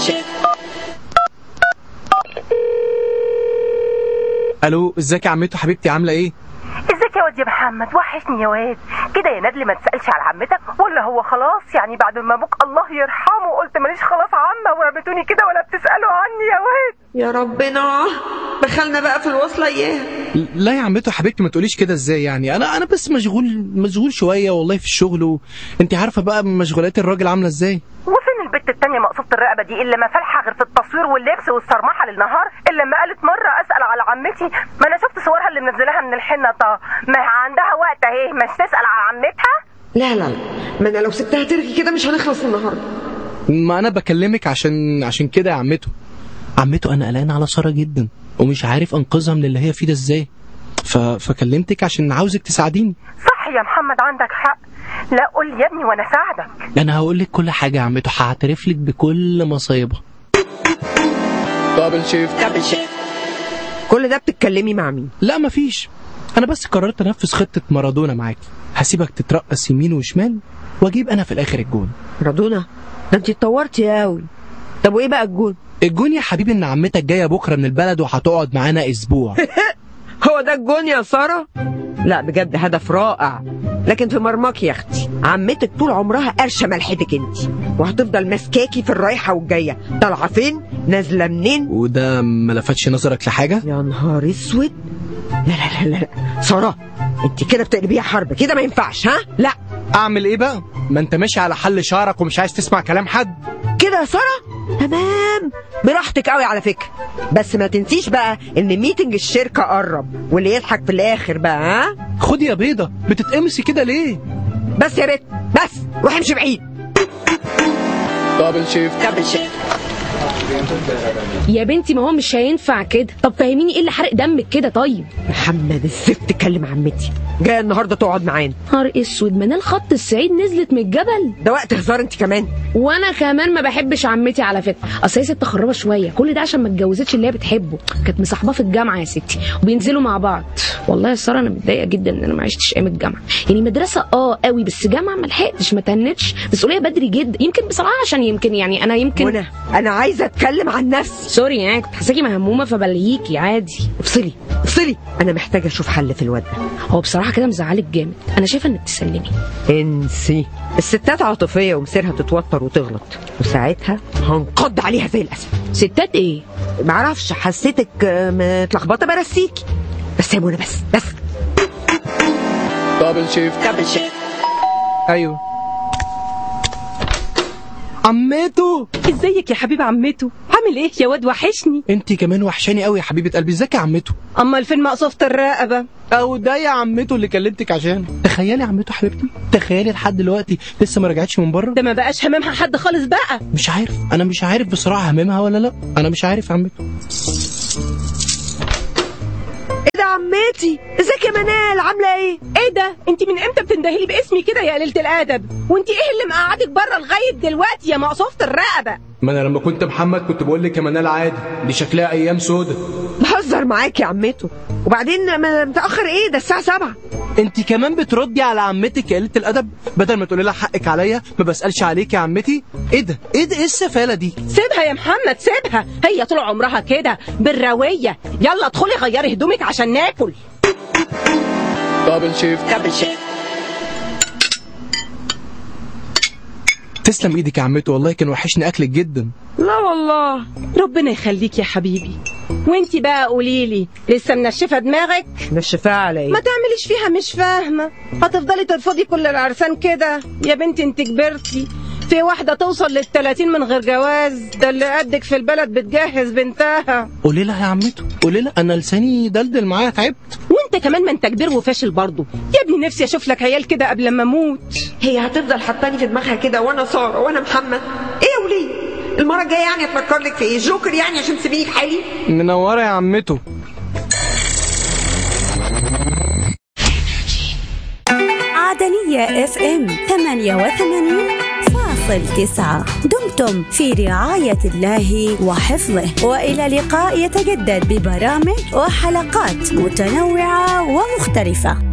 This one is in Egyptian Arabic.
الو ازيك يا عمته حبيبتي عامله ايه ازيك يا واد يا محمد وحشني يا واد كده يا ندل ما تسالش على عمتك ولا هو خلاص يعني بعد ما ابوك الله يرحمه قلت ماليش خلاص عمه ورميتوني كده ولا بتسالوا عني يا واد يا ربنا دخلنا بقى في الوصلة اياها لا يا عمته حبيبتي ما تقوليش كده ازاي يعني انا انا بس مشغول مشغول شويه والله في الشغل و... انت عارفه بقى مشغولات الراجل عامله ازاي وفين البت التانية مقصوبة الرقبة دي اللي ما فالحة غير في التصوير واللبس والصرمحة للنهار اللي لما قالت مرة أسأل على عمتي ما أنا شفت صورها اللي منزلاها من الحنة طه ما هي عندها وقت أهي مش تسأل على عمتها لا لا لا ما انا لو سبتها ترغي كده مش هنخلص النهارده ما انا بكلمك عشان عشان كده يا عمته عمته انا قلقان على ساره جدا ومش عارف انقذها من اللي هي فيه ده ازاي ف... فكلمتك عشان عاوزك تساعديني صح يا محمد عندك حق لا قول يا ابني وأنا ساعدك انا هقول لك كل حاجه يا عمته هعترف لك بكل مصايبها دبل شيفت كل ده بتتكلمي مع مين لا مفيش انا بس قررت انفذ خطه مارادونا معاكي هسيبك تترقص يمين وشمال واجيب انا في الاخر الجون رضونا ده انت اتطورتي قوي طب وايه بقى الجون الجون يا حبيبي ان عمتك جايه بكره من البلد وهتقعد معانا اسبوع هو ده الجون يا ساره لا بجد هدف رائع لكن في مرماك يا اختي عمتك طول عمرها قرشه ملحتك انت وهتفضل ماسكاكي في الرايحه والجايه طالعه فين نازله منين وده ما لفتش نظرك لحاجه يا نهار اسود لا لا لا لا, لا. ساره انت كده بتقلبيها حرب كده ما ينفعش ها لا اعمل ايه بقى ما انت ماشي على حل شعرك ومش عايز تسمع كلام حد كده يا ساره تمام براحتك قوي على فكره بس ما تنسيش بقى ان ميتنج الشركه قرب واللي يضحك في الاخر بقى ها خدي يا بيضه بتتقمصي كده ليه بس يا بت بس روح امشي بعيد دبل شيفت يا بنتي ما هو مش هينفع كده طب فهميني ايه اللي حرق دمك كده طيب محمد الزفت كلم عمتي جايه النهارده تقعد معانا نهار اسود منال خط الصعيد نزلت من الجبل ده وقت هزار انت كمان وانا كمان ما بحبش عمتي على فكره اصل هي ست خرابه شويه كل ده عشان ما اتجوزتش اللي هي بتحبه كانت مصاحباه في الجامعه يا ستي وبينزلوا مع بعض والله يا ساره انا متضايقه جدا ان انا ما عشتش ايام الجامعه يعني مدرسه اه قوي بس جامعه ما لحقتش ما تنتش مسؤوليه بدري جدا يمكن بصراحه عشان يمكن يعني انا يمكن وانا انا عايزه اتكلم عن نفسي سوري يعني كنت حاساكي مهمومه فبلهيكي عادي افصلي افصلي انا محتاجه اشوف حل في الواد ده هو بصراحه كده مزعلك جامد انا شايفه انك تسلمي انسي الستات عاطفيه ومصيرها تتوتر وتغلط وساعتها هنقض عليها زي الاسد ستات ايه معرفش حسيتك آه، متلخبطه برسيكي بس يا منى بس بس دبل شيفت ايوه عمته ازيك يا حبيب عمته عامل ايه يا واد وحشني انت كمان وحشاني قوي يا حبيبه قلبي ازيك يا عمته امال فين مقصوفة الرقبة او ده يا عمته اللي كلمتك عشان تخيلي يا عمته حبيبتي تخيلي لحد دلوقتي لسه ما رجعتش من بره ده ما بقاش هممها حد خالص بقى مش عارف انا مش عارف بصراحه هممها ولا لا انا مش عارف يا عمته ايه ده عمتي ازيك يا منال عامله ايه ايه ده انت من امتى بتندهلي باسمي كده يا قليلة الادب وانت ايه اللي مقعدك بره لغايه دلوقتي يا مقصوفة الرقبه ما انا لما كنت محمد كنت بقول لك يا منال عادي دي شكلها ايام سودة بهزر معاك يا عمته وبعدين ما- متاخر ايه ده الساعه 7 انت كمان بتردي على عمتك يا قلة الادب بدل ما تقولي لها حقك عليا ما بسالش عليك يا عمتي ايه ده ايه ده ايه السفاله دي سيبها يا محمد سيبها هي طول عمرها كده بالرويه يلا ادخلي غيري هدومك عشان ناكل دبل شيفت تسلم ايدك يا عمته والله كان وحشني اكلك جدا لا والله ربنا يخليك يا حبيبي وانت بقى قولي لي لسه منشفه دماغك نشفاه على ايه ما تعمليش فيها مش فاهمه هتفضلي ترفضي كل العرسان كده يا بنتي انت كبرتي في واحدة توصل للتلاتين من غير جواز ده اللي قدك في البلد بتجهز بنتها قولي لها يا عمته قولي لها انا لساني دلدل معايا تعبت وانت كمان ما انت كبير وفاشل برضه يا ابني نفسي اشوف لك عيال كده قبل ما اموت هي هتفضل حطاني في دماغها كده وانا ساره وانا محمد ايه يا وليه المره الجايه يعني افكر لك في ايه جوكر يعني عشان تسيبيني في حالي منوره يا عمته عدنية اف ام 88 فاصل تسعة دمتم في رعاية الله وحفظه وإلى لقاء يتجدد ببرامج وحلقات متنوعة ومختلفة